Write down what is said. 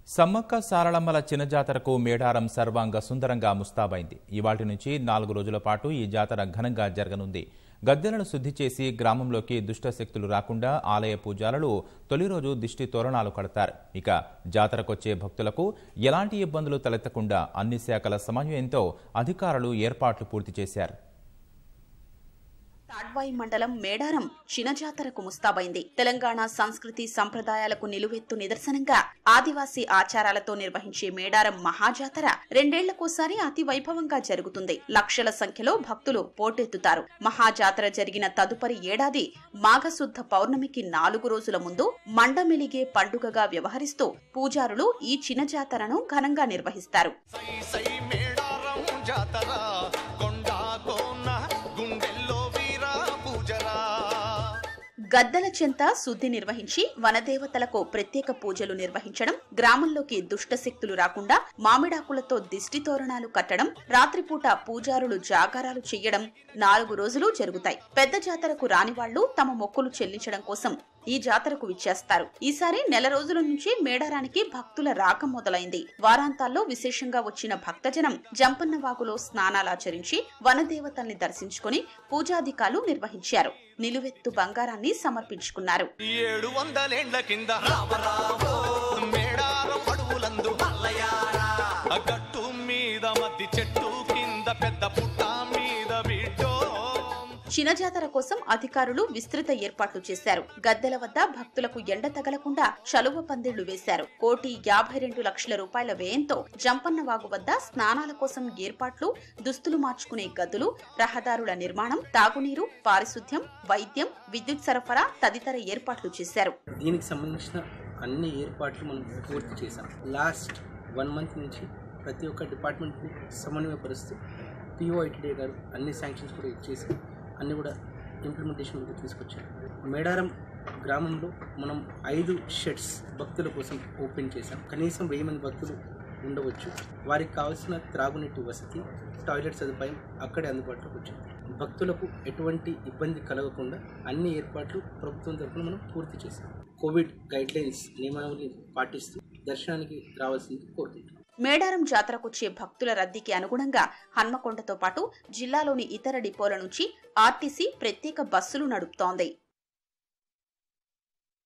సమ్మక్క సారళమ్మల చిన్న జాతరకు మేడారం సర్వాంగ సుందరంగా ముస్తాబైంది ఇవాటి నుంచి నాలుగు రోజుల పాటు ఈ జాతర ఘనంగా జరగనుంది గద్దెలను శుద్ధి చేసి గ్రామంలోకి దుష్ట శక్తులు రాకుండా ఆలయ పూజారులు తొలి రోజు దిష్టి తోరణాలు కడతారు ఇక జాతరకొచ్చే భక్తులకు ఎలాంటి ఇబ్బందులు తలెత్తకుండా అన్ని శాఖల సమన్వయంతో అధికారులు ఏర్పాట్లు పూర్తి చేశారు తాడ్వాయి మండలం మేడారం చినజాతరకు ముస్తాబైంది తెలంగాణ సంస్కృతి సంప్రదాయాలకు నిలువెత్తు నిదర్శనంగా ఆదివాసీ ఆచారాలతో నిర్వహించే మేడారం మహాజాతర రెండేళ్లకోసారి అతి వైభవంగా జరుగుతుంది లక్షల సంఖ్యలో భక్తులు పోటెత్తుతారు మహాజాతర జరిగిన తదుపరి ఏడాది మాఘశుద్ధ పౌర్ణమికి నాలుగు రోజుల ముందు మండమెలిగే పండుగగా వ్యవహరిస్తూ పూజారులు ఈ చినజాతరను ఘనంగా నిర్వహిస్తారు సై సై మేడారం జాతర కొండ కోన గుండెల్లో వీర పూజరా గద్దల చెంత శుద్ధి నిర్వహించి వనదేవతలకు ప్రత్యేక పూజలు నిర్వహించడం గ్రామంలోకి దుష్ట శక్తులు రాకుండా మామిడాకులతో దిష్టి తోరణాలు కట్టడం రాత్రిపూట పూజారులు జాగారాలు చెయ్యడం నాలుగు రోజులు జరుగుతాయి పెద్ద జాతరకు రాని వాళ్లు తమ మొక్కులు చెల్లించడం కోసం ఈ జాతరకు విచ్చేస్తారు ఈసారి నెల రోజుల నుంచి మేడారానికి భక్తుల రాక మొదలైంది వారాంతాల్లో విశేషంగా వచ్చిన భక్తజనం జంపన్న వాగులో స్నానాలాచరించి వనదేవతల్ని దర్శించుకుని పూజాధికాలు నిర్వహించారు నిలువెత్తు బంగారాన్ని సమర్పించుకున్నారు ఏడు వందలేండ్ల కింద రామరావో మేడారం అడవులందు ఆ గట్టు మీద మద్ది చెట్టు కింద పెద్ద పుట్ట మీద బిడ్డో చినజాతర కోసం అధికారులు విస్తృత ఏర్పాట్లు చేశారు గద్దెల వద్ద భక్తులకు ఎండ తగలకుండా చలువ పందిళ్లు వేశారు కోటి యాభై రెండు లక్షల రూపాయల వ్యయంతో జంపన్న వాగు వద్ద స్నానాల కోసం ఏర్పాట్లు దుస్తులు మార్చుకునే గదులు రహదారుల నిర్మాణం తాగునీరు పారిశుద్ధ్యం వైద్యం విద్యుత్ సరఫరా తదితర ఏర్పాట్లు చేశారు దీనికి సంబంధించిన అన్ని ఏర్పాట్లు మనం పూర్తి చేశాం లాస్ట్ వన్ మంత్ నుంచి ప్రతి ఒక్క డిపార్ట్మెంట్ని సమన్వయపరుస్తూ పిఓఐటీడీ గారు అన్ని శాంక్షన్స్ కూడా ఇచ్చేసి అన్ని కూడా ఇంప్లిమెంటేషన్ కూడా తీసుకొచ్చారు మేడారం గ్రామంలో మనం ఐదు షెడ్స్ భక్తుల కోసం ఓపెన్ చేశాం కనీసం వెయ్యి మంది భక్తులు ఉండవచ్చు వారికి కావాల్సిన త్రాగునీటి వసతి టాయిలెట్ సదుపాయం అక్కడే అందుబాటులోకి వచ్చింది భక్తులకు ఎటువంటి ఇబ్బంది కలగకుండా అన్ని ఏర్పాట్లు ప్రభుత్వం తరఫున మనం పూర్తి చేశాం కోవిడ్ గైడ్ లైన్స్ నియమావళి పాటిస్తూ దర్శనానికి రావాల్సింది కోరుకుంటున్నాం మేడారం జాతరకొచ్చే భక్తుల రద్దీకి అనుగుణంగా హన్మకొండతో పాటు జిల్లాలోని ఇతర డిపోల నుంచి ఆర్టీసీ ప్రత్యేక బస్సులు నడుపుతోంది